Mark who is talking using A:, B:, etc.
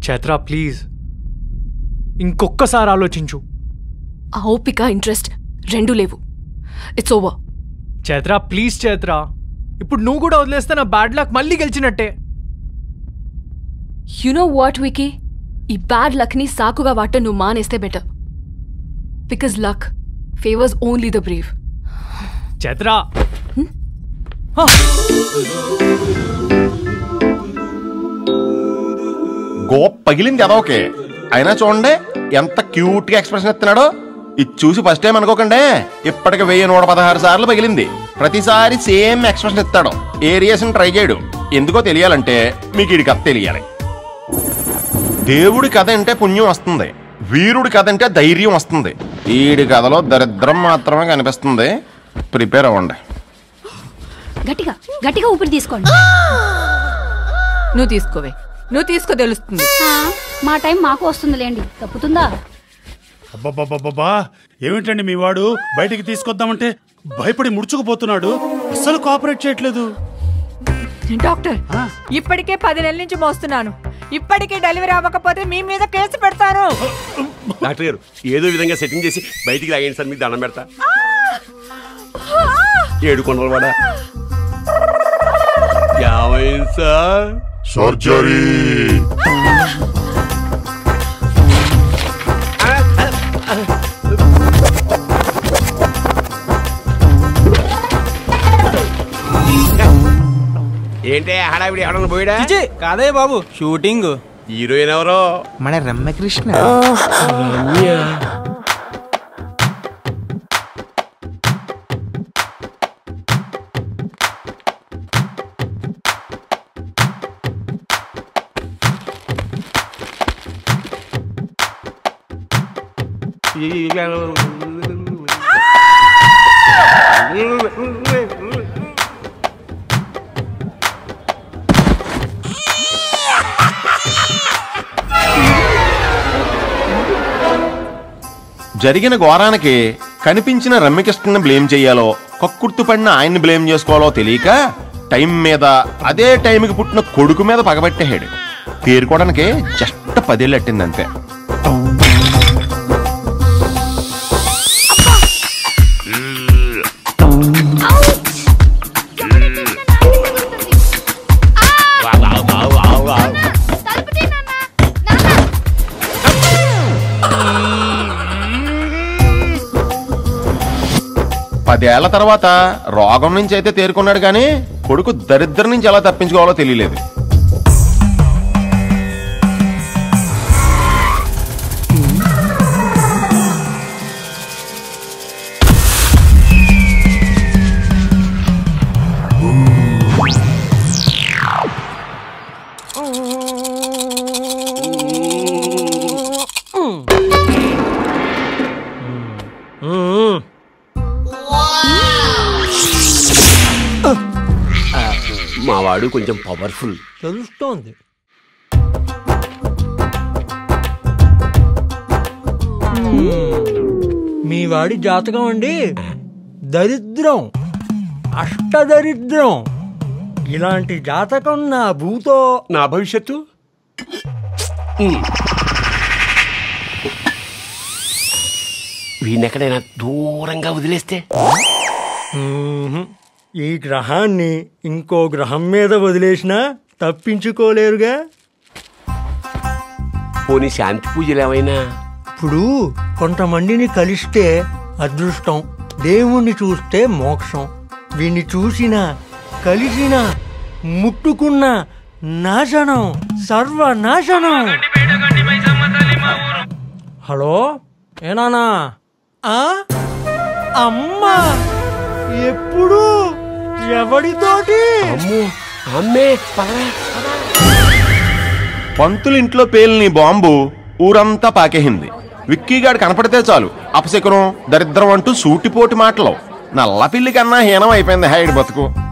A: Chaitra please ఇంకొక్కసారి ఆలోచించు
B: ఆ ఓపిక ఇంట్రెస్ట్ రెండూ లేవు it's over
A: Chaitra please Chaitra ఇప్పుడు నువ్వు కూడా వదిలేస్తే నా బ్యాడ్ లక్ మళ్ళీ గెలిచినట్టే
B: యు నో వాట్ వికీ ఈ బ్యాడ్ లక్ని సాకుగా వాడటం నువ్వు మానేస్తే better because luck favours only the brave
A: Chaitra
C: గోప్ పగిలింది ఎదవకే అయినా చూడండి ఎంత క్యూట్ గా ఎక్స్ప్రెషన్ ఇస్తున్నాడో ఇది చూసి ఫస్ట్ టైం అనుకోకండి ఇప్పటికి వెయ్యి నూట పదహారు సార్లు పగిలింది ప్రతిసారి సేమ్ ఎక్స్ప్రెషన్ ఇస్తాడు ఏరియాస్ని ట్రై చేయడు ఎందుకో తెలియాలంటే మీకు ఈ కథ తెలియాలి దేవుడి కథ అంటే పుణ్యం వస్తుంది వీరుడి కథ అంటే ధైర్యం వస్తుంది ఈడి కథలో దరిద్రం మాత్రమే కనిపిస్తుంది ప్రిపేర్ అవ్వండి
D: గట్టిగా గట్టిగా ఊపిరి తీసుకోండి
E: నువ్వు తీసుకోవే నువ్వు తీసుకో తెలుస్తుంది
D: ఆ, మా టైం మాకు వస్తుందిలేండి తప్పుతుందా
F: అబ్బబ్బబ్బబ్బా ఏమిటండి మీ వాడు బయటికి తీసుకొద్దామంటే భయపడి ముడుచుకుపోతున్నాడు అస్సలు కోఆపరేట్ చేయట్లేదు
E: డాక్టర్ ఇప్పటికే పది నెలల నుంచి మోస్తున్నాను ఇప్పటికే డెలివరీ అవ్వకపోతే మీ మీద కేసు పెడతాను
G: డాక్టర్ గారు ఏదో విధంగా సెట్టింగ్ చేసి బయటికి లాగండి సార్ మీకు దండం పెడతా ఏడు కొండల వాడ ఏమైంది సార్
C: సర్జరీ
G: ఏంటి హడావిడి ఎవడన్నా పోయాడా
H: కాదే బాబు షూటింగ్
G: హీరోయిన్ ఎవరో
H: మన రమ్యకృష్ణ
C: జరిగిన ఘోరానికి కనిపించిన రమ్యకృష్ణని బ్లేమ్ చేయాలో కక్కుర్తి పడిన ఆయన్ని బ్లేమ్ చేసుకోవాలో తెలియక టైం మీద అదే టైంకి పుట్టిన కొడుకు మీద పగబట్టేహాడు తేరుకోవడానికి జస్ట్ పదేళ్ళు అట్టింది అంతే పదేళ్ల తర్వాత రోగం నుంచి అయితే తేరుకున్నాడు కానీ కొడుకు దరిద్రం నుంచి ఎలా తప్పించుకోవాలో తెలియలేదు
G: మా వాడు కొంచెం పవర్ఫుల్
H: తెలుస్తోంది మీ వాడి జాతకం అండి దరిద్రం అష్టదరిద్రం ఇలాంటి జాతకం నా భూతో
G: నా భవిష్యత్తు వీణెక్కడైనా దూరంగా వదిలేస్తే
H: మ్మ్హ్. ఈ గ్రహాన్ని ఇంకో గ్రహం మీద వదిలేసినా తప్పించుకోలేరుగా
G: పోనీ శాంతి పూజలు ఏమైనా
H: ఇప్పుడు కొంతమందిని కలిస్తే అదృష్టం దేవుణ్ణి చూస్తే మోక్షం వీణ్ణి చూసినా కలిసినా ముట్టుకున్నా నాశనం సర్వనాశనం హలో ఏనానా ఆ? అమ్మా ఎప్పుడు ఎవడితోటి
G: అమ్మే
C: పంతులు ఇంట్లో పేలిని బాంబు ఊరంతా పాకేహింది విక్కీగాడు కనపడితే చాలు అపశకునం దరిద్రం అంటూ సూటిపోటి మాటలు నల్ల పిల్లి కన్నా హీనం అయిపోయింది హైడ్ బతుకు